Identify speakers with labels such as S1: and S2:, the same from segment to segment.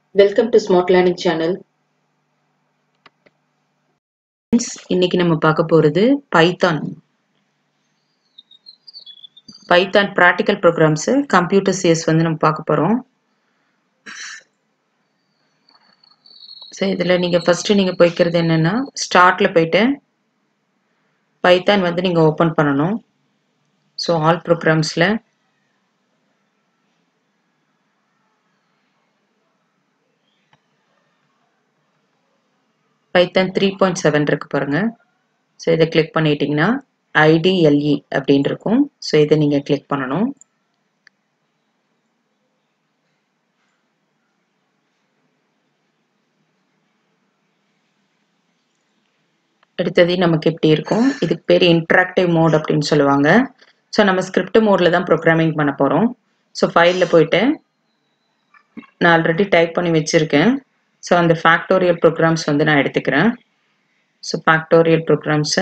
S1: Welcome to smart learning channel இன்னைக்கு நம்ம பார்க்க போறது Python Python practical programs computer CS வந்து நம்ம பார்க்க போறோம் ஸோ இதில் நீங்கள் ஃபஸ்ட்டு நீங்கள் போய்க்கிறது என்னென்னா ஸ்டார்ட்டில் போயிட்டு பைத்தான் வந்து நீங்கள் ஓப்பன் பண்ணணும் ஸோ ஆல் ப்ரோக்ராம்ஸில் பைத்தான் த்ரீ பாயிண்ட் செவன் இருக்கு பாருங்க ஸோ இதை கிளிக் பண்ணிட்டீங்கன்னா ஐடிஎல்இ அப்படின்னு இருக்கும் ஸோ இதை நீங்கள் கிளிக் பண்ணணும் அடுத்தது நமக்கு எப்படி இருக்கும் இதுக்கு பேர் இன்ட்ராக்டிவ் மோட் அப்படின்னு சொல்லுவாங்க ஸோ நம்ம ஸ்கிரிப்ட் மோடில் தான் ப்ரோக்ராமிங் பண்ண போகிறோம் ஸோ ஃபைலில் போயிட்டு நான் ஆல்ரெடி டைப் பண்ணி வச்சுருக்கேன் ஸோ அந்த ஃபேக்டோரியல் ப்ரோக்ராம்ஸ் வந்து நான் எடுத்துக்கிறேன் ஸோ ஃபேக்டோரியல் ப்ரோக்ராம்ஸை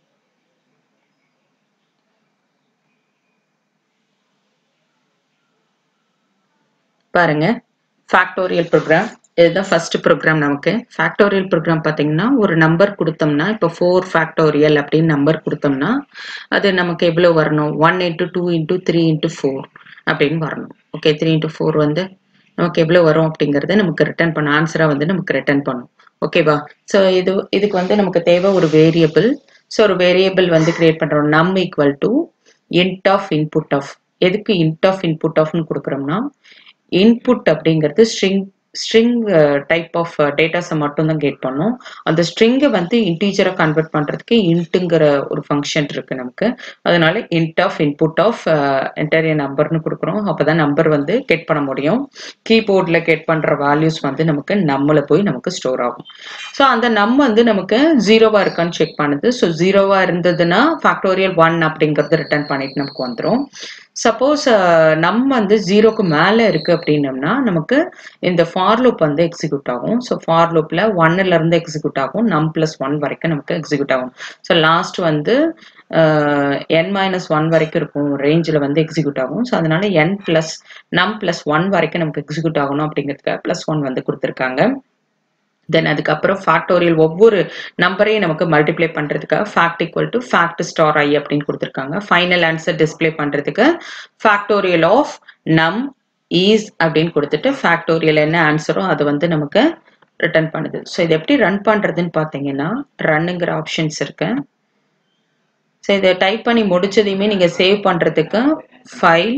S1: பாருங்க ஃபேக்டோரியல் ப்ரோக்ராம் இதுதான் ஃபர்ஸ்ட் ப்ரோக்ராம் நமக்கு ஃபேக்டோரியல் ப்ரோக்ராம் பார்த்தீங்கன்னா ஒரு நம்பர் கொடுத்தோம்னா இப்போ ஃபோர் ஃபேக்டோரியல் அப்படின்னு நம்பர் கொடுத்தோம்னா அது நமக்கு எவ்வளோ வரணும் one into two into three into four அப்படின்னு வரணும் ஓகே த்ரீ இன்ட்டு ஃபோர் வந்து நமக்கு எவ்வளோ வரும் அப்படிங்கிறத நமக்கு ரிட்டர்ன் பண்ண ஆன்சராக வந்து நமக்கு ரிட்டர்ன் பண்ணும் ஓகேவா ஸோ இது இதுக்கு வந்து நமக்கு தேவை ஒரு வேரியபிள் ஸோ ஒரு வேரியபிள் வந்து கிரியேட் பண்ணுறோம் num equal to int of input of எதுக்கு இன்ட் ஆஃப் இன்புட் ஆஃப்னு கொடுக்குறோம்னா இன்புட் அப்படிங்கிறது ஸ்ட்ரிங் ஸ்ட்ரிங் டைப் ஆஃப் டேட்டாஸை மட்டும்தான் கேட் பண்ணும் அந்த ஸ்ட்ரிங்கை வந்து இன்டீஜரை கன்வெர்ட் பண்ணுறதுக்கு இன்ட்டுங்கிற ஒரு ஃபங்க்ஷன் இருக்குது நமக்கு அதனால இன்ட் ஆஃப் இன்புட் ஆஃப் என்டரிய நம்பர்னு கொடுக்குறோம் அப்போ தான் நம்பர் வந்து கெட் பண்ண முடியும் கீபோர்டில் கெட் பண்ணுற வேல்யூஸ் வந்து நமக்கு நம்மளை போய் நமக்கு ஸ்டோர் ஆகும் ஸோ அந்த நம் வந்து நமக்கு ஜீரோவாக இருக்கான்னு செக் பண்ணுது ஸோ ஜீரோவாக இருந்ததுன்னா ஃபேக்டோரியல் ஒன் அப்படிங்கிறது ரிட்டர்ன் பண்ணிட்டு நமக்கு வந்துடும் சப்போஸ் நம் வந்து ஜீரோக்கு மேலே இருக்குது அப்படின்னம்னா நமக்கு இந்த ஃபார் லூப் வந்து எக்ஸிக்யூட் ஆகும் ஸோ ஃபார் லூப்பில் ஒன்னுல இருந்து எக்ஸிக்யூட் ஆகும் நம் ப்ளஸ் ஒன் வரைக்கும் நமக்கு எக்ஸிக்யூட் ஆகும் ஸோ லாஸ்ட் வந்து என் மைனஸ் ஒன் வரைக்கும் இருக்கும் ரேஞ்சில் வந்து எக்ஸிக்யூட் ஆகும் ஸோ அதனால n plus num plus one வரைக்கும் நமக்கு எக்ஸிக்யூட் ஆகணும் அப்படிங்கிறதுக்காக ப்ளஸ் ஒன் வந்து கொடுத்துருக்காங்க தென் அதுக்கப்புறம் ஃபேக்டோரியல் ஒவ்வொரு நம்பரையும் நமக்கு மல்டிப்ளை பண்ணுறதுக்காக fact equal to fact star I அப்படின்னு கொடுத்துருக்காங்க ஃபைனல் ஆன்சர் டிஸ்பிளே பண்ணுறதுக்கு ஃபேக்டோரியல் ஆஃப் நம் ஈஸ் அப்படின்னு கொடுத்துட்டு ஃபேக்டோரியல் என்ன ஆன்சரோ அது வந்து நமக்கு ரிட்டர்ன் பண்ணுது ஸோ இது எப்படி ரன் பண்ணுறதுன்னு பார்த்தீங்கன்னா ரன்னுங்கிற ஆப்ஷன்ஸ் இருக்கு ஸோ இதை டைப் பண்ணி முடிச்சதையுமே நீங்கள் சேவ் பண்ணுறதுக்கு ஃபைல்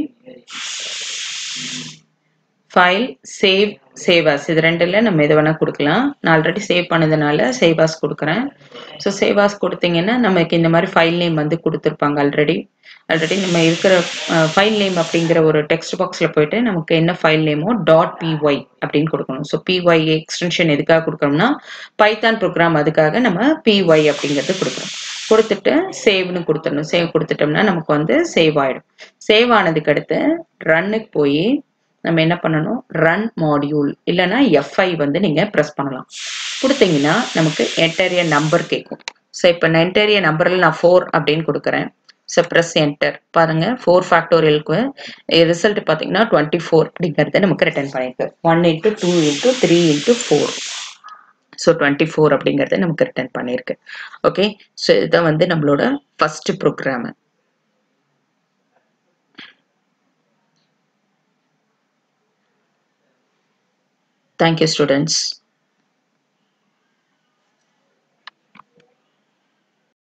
S1: ஃபைல் சேவ் சேவாஸ் இது ரெண்டுல நம்ம எது வேணால் கொடுக்கலாம் நான் ஆல்ரெடி சேவ் பண்ணதுனால சேவாஸ் கொடுக்குறேன் ஸோ சேவாஸ் கொடுத்தீங்கன்னா நமக்கு இந்த மாதிரி ஃபைல் நேம் வந்து கொடுத்துருப்பாங்க ஆல்ரெடி ஆல்ரெடி நம்ம இருக்கிற ஃபைல் நேம் அப்படிங்கிற ஒரு டெக்ஸ்ட் பாக்ஸில் போயிட்டு நமக்கு என்ன ஃபைல் நேமோ டாட் பிஒய் அப்படின்னு கொடுக்கணும் ஸோ பிஒய் எக்ஸ்டென்ஷன் எதுக்காக கொடுக்குறோம்னா பைத்தான் ப்ரோக்ராம் அதுக்காக நம்ம பிஒய் அப்படிங்கிறது கொடுக்குறோம் கொடுத்துட்டு சேவ்னு கொடுத்துடணும் சேவ் கொடுத்துட்டோம்னா நமக்கு வந்து சேவ் ஆகிடும் சேவ் ஆனதுக்கு அடுத்து ரன்னுக்கு போய் நம்ம என்ன பண்ணணும் ரன் மாடியூல் இல்லைன்னா எஃப்ஐ வந்து நீங்கள் ப்ரெஸ் பண்ணலாம் கொடுத்தீங்கன்னா நமக்கு என்டரிய நம்பர் கேட்கும் ஸோ இப்போ நான் என்டரிய நம்பரில் நான் ஃபோர் அப்படின்னு கொடுக்குறேன் ஸோ ப்ரெஸ் என்டர் பாருங்க ஃபோர் ஃபேக்டோரியலுக்கு ரிசல்ட் பார்த்தீங்கன்னா டுவெண்ட்டி ஃபோர் அப்படிங்கிறத நமக்கு ரிட்டர்ன் பண்ணியிருக்கு one into two into three into four so twenty four அப்படிங்கிறத நமக்கு ரிட்டர்ன் பண்ணியிருக்கு ஓகே ஸோ இதுதான் வந்து நம்மளோட first program Thank you, students.